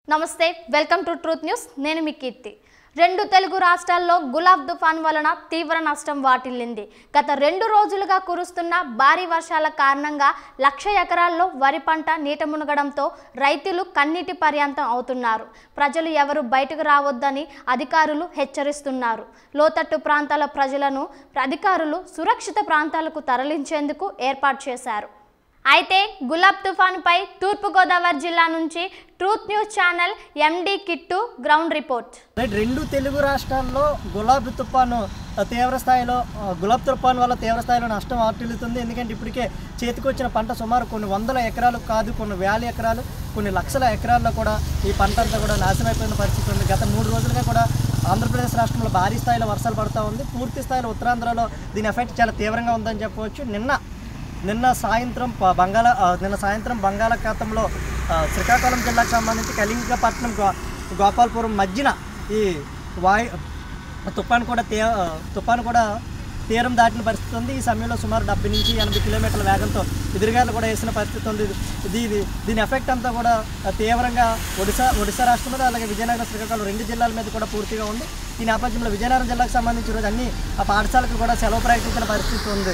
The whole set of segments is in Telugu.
నమస్తే వెల్కమ్ టు ట్రూత్ న్యూస్ నేను మీ కీర్తి రెండు తెలుగు రాష్ట్రాల్లో గులాబ్ తుఫాన్ వలన తీవ్ర నష్టం వాటిల్లింది గత రెండు రోజులుగా కురుస్తున్న భారీ వర్షాల కారణంగా లక్ష ఎకరాల్లో వరి పంట నీట మునగడంతో రైతులు కన్నీటి పర్యంతం అవుతున్నారు ప్రజలు ఎవరు బయటకు రావద్దని అధికారులు హెచ్చరిస్తున్నారు లోతట్టు ప్రాంతాల ప్రజలను అధికారులు సురక్షిత ప్రాంతాలకు తరలించేందుకు ఏర్పాటు చేశారు అయితే గులాబ్ తుఫానుపై తూర్పుగోదావరి జిల్లా నుంచి truth news channel MD Kittu ground report right రెండు తెలుగు రాష్ట్రాల్లో గులాబీ తుఫాను ఆ, తీవ్ర స్థాయిలో ఆ, గులాబీ తుఫాను వల్ల తీవ్ర స్థాయిలో నష్టం వాటిల్లుతుంది ఎందుకంటే ఇప్పటికే చేతికొచ్చిన పంట సుమారు కొన్ని వందల ఎకరాలు కాదు కొన్ని వేల ఎకరాలు కొన్ని లక్షల ఎకరాల్లో కూడా ఈ పంట అంతా కూడా నాశనం అయిపోయిన పరిస్థితి ఉంది గత మూడు రోజులుగా కూడా ఆంధ్రప్రదేశ్ రాష్ట్రంలో భారీ స్థాయిలో వర్షాలు పడుతూ ఉంది పూర్తి స్థాయిలో ఉత్తరాంధ్రలో దీని ఎఫెక్ట్ చాలా తీవ్రంగా ఉందని చెప్పవచ్చు నిన్న నిన్న సాయంత్రం ప- బంగాళ ఆ, నిన్న సాయంత్రం బంగాళాఖాతంలో ఆ, శ్రీకాకుళం జిల్లాకు సంబంధించి కళింగపట్నం గో గోపాలపురం మధ్యన ఈ వాయు తుఫాను కూడా తే ఆ, తుఫాను కూడా తీరం దాటిన పరిస్థితి ఉంది ఈ సమయంలో సుమారు డెబ్బై నుంచి ఎనభై కిలోమీటర్ల వేగంతో ఎదురుగాలు కూడా వేసిన పరిస్థితి ఉంది ఇది ఇది దీని ఎఫెక్ట్ అంతా కూడా ఆ, తీవ్రంగా ఒడిశా ఒడిశా రాష్ట్రం మీద అలాగే విజయనగరం శ్రీకాకుళం రెండు జిల్లాల మీద కూడా పూర్తిగా ఉంది ఈ నేపథ్యంలో విజయనగరం జిల్లాకు సంబంధించి ఈరోజు అన్ని ఆ పాఠశాలకు కూడా సెలవు ప్రకటించిన పరిస్థితి ఉంది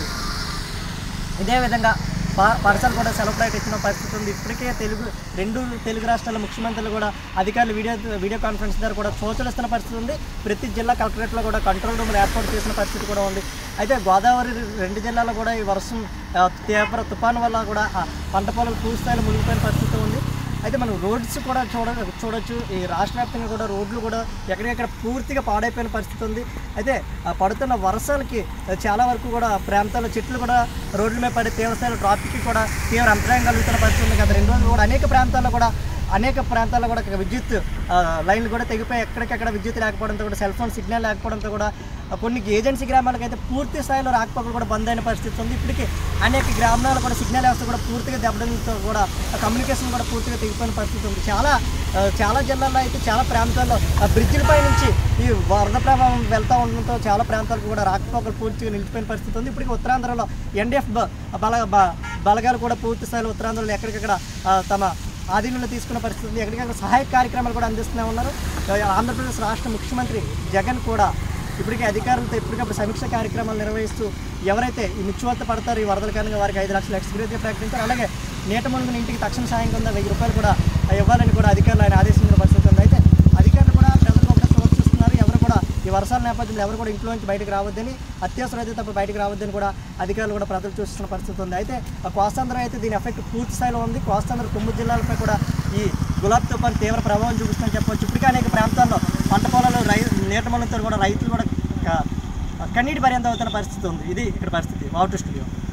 ఇదే విధంగా పా- పాఠశాల కూడా సెలవు ప్రకటించిన పరిస్థితి ఉంది ఇప్పటికే తెలుగు రెండు తెలుగు రాష్ట్రాల ముఖ్యమంత్రులు కూడా అధికారులు వీడియో వీడియో కాన్ఫరెన్స్ ద్వారా కూడా సూచనలు ఇస్తున్న పరిస్థితి ఉంది ప్రతి జిల్లా కలెక్టరేట్లో కూడా కంట్రోల్ రూమ్లు ఏర్పాటు చేసిన పరిస్థితి కూడా ఉంది అయితే గోదావరి రెండు జిల్లాలో కూడా ఈ వర్షం ఆ, తీవ్ర తుఫాను వల్ల కూడా ఆ పంట పొలాలు పూర్తి స్థాయిలో మునిగిపోయిన పరిస్థితి ఉంది అయితే మనం రోడ్స్ కూడా చూడ చూడొచ్చు ఈ రాష్ట్ర వ్యాప్తంగా కూడా రోడ్లు కూడా ఎక్కడికెక్కడ పూర్తిగా పాడైపోయిన పరిస్థితి ఉంది అయితే ఆ పడుతున్న వర్షాలకి చాలా వరకు కూడా ప్రాంతాల్లో చెట్లు కూడా రోడ్ల మీద పడే తీవ్ర స్థాయిలో ట్రాఫిక్కి కూడా తీవ్ర అంతరాయం కలుగుతున్న పరిస్థితి ఉంది గత రెండు రోజులు కూడా అనేక ప్రాంతాల్లో కూడా అనేక ప్రాంతాల్లో కూడా విద్యుత్ ఆ, లైన్లు కూడా తెగిపోయి ఎక్కడికక్కడ విద్యుత్ లేకపోవడంతో కూడా సెల్ ఫోన్ సిగ్నల్ లేకపోవడంతో కూడా ఆ, కొన్ని ఏజెన్సీ గ్రామాలకైతే పూర్తి స్థాయిలో రాకపోకలు కూడా బంద్ అయిన పరిస్థితి ఉంది ఇప్పటికీ అనేక గ్రామాల్లో కూడా సిగ్నల్ వ్యవస్థ కూడా పూర్తిగా దెబ్బతింతో కూడా ఆ కమ్యూనికేషన్ కూడా పూర్తిగా తెగిపోయిన పరిస్థితి ఉంది చాలా ఆ, చాలా జిల్లాల్లో అయితే చాలా ప్రాంతాల్లో ఆ బ్రిడ్జిలపై నుంచి ఈ వరద ప్రభావం వెళ్తూ ఉండడంతో చాలా ప్రాంతాలకు కూడా రాకపోకలు పూర్తిగా నిలిచిపోయిన పరిస్థితి ఉంది ఇప్పటికీ ఉత్తరాంధ్రలో ఎన్డీఎఫ్ బల బ- బలగాలు కూడా పూర్తి స్థాయిలో ఉత్తరాంధ్రలో ఎక్కడికక్కడ ఆ, తమ ఆధీనంలో తీసుకున్న పరిస్థితి ఉంది ఎక్కడికక్కడ సహాయ కార్యక్రమాలు కూడా అందిస్తూనే ఉన్నారు ఆంధ్రప్రదేశ్ రాష్ట్ర ముఖ్యమంత్రి జగన్ కూడా ఇప్పటికే అధికారులతో ఎప్పటికప్పుడు సమీక్ష కార్యక్రమాలు నిర్వహిస్తూ ఎవరైతే ఈ ముచ్చువత్త పడతారో ఈ వరదల కారణంగా వారికి ఐదు లక్షల ఎక్స్గ్రేజ్ ప్రకటించారు అలాగే నీట మునుగుని ఇంటికి తక్షణ సాయం కింద వెయ్యి రూపాయలు కూడా ఇవ్వాలని కూడా అధికారులు ఆయన ఆదేశించిన పరిస్థితి ఉంది అయితే అధికారులు కూడా ప్రజలకు ఒకటే సూచిస్తున్నారు ఎవరు కూడా ఈ వర్షాల నేపథ్యంలో ఎవరు కూడా ఇంట్లో నుంచి బయటకు రావద్దని అత్యవసరం అయితే తప్ప బయటకు రావద్దని కూడా అధికారులు కూడా ప్రజలు చూస్తున్న పరిస్థితి ఉంది అయితే ఆ కోస్తాంధ్ర అయితే దీని ఎఫెక్ట్ పూర్తి స్థాయిలో ఉంది కోస్తాంధ్ర తొమ్మిది జిల్లాలపై కూడా ఈ గులాబ్ తుఫాన్ తీవ్ర ప్రభావం చూపిస్తుందని చెప్పవచ్చు ఇప్పటికే అనేక ప్రాంతాల్లో పంట పొలాలు రై నీట మునంతో కూడా రైతులు కూడా ఆ, కన్నీటి పర్యంతం అవుతున్న పరిస్థితి ఉంది ఇది ఇక్కడ పరిస్థితి వాటర్ స్టూడియో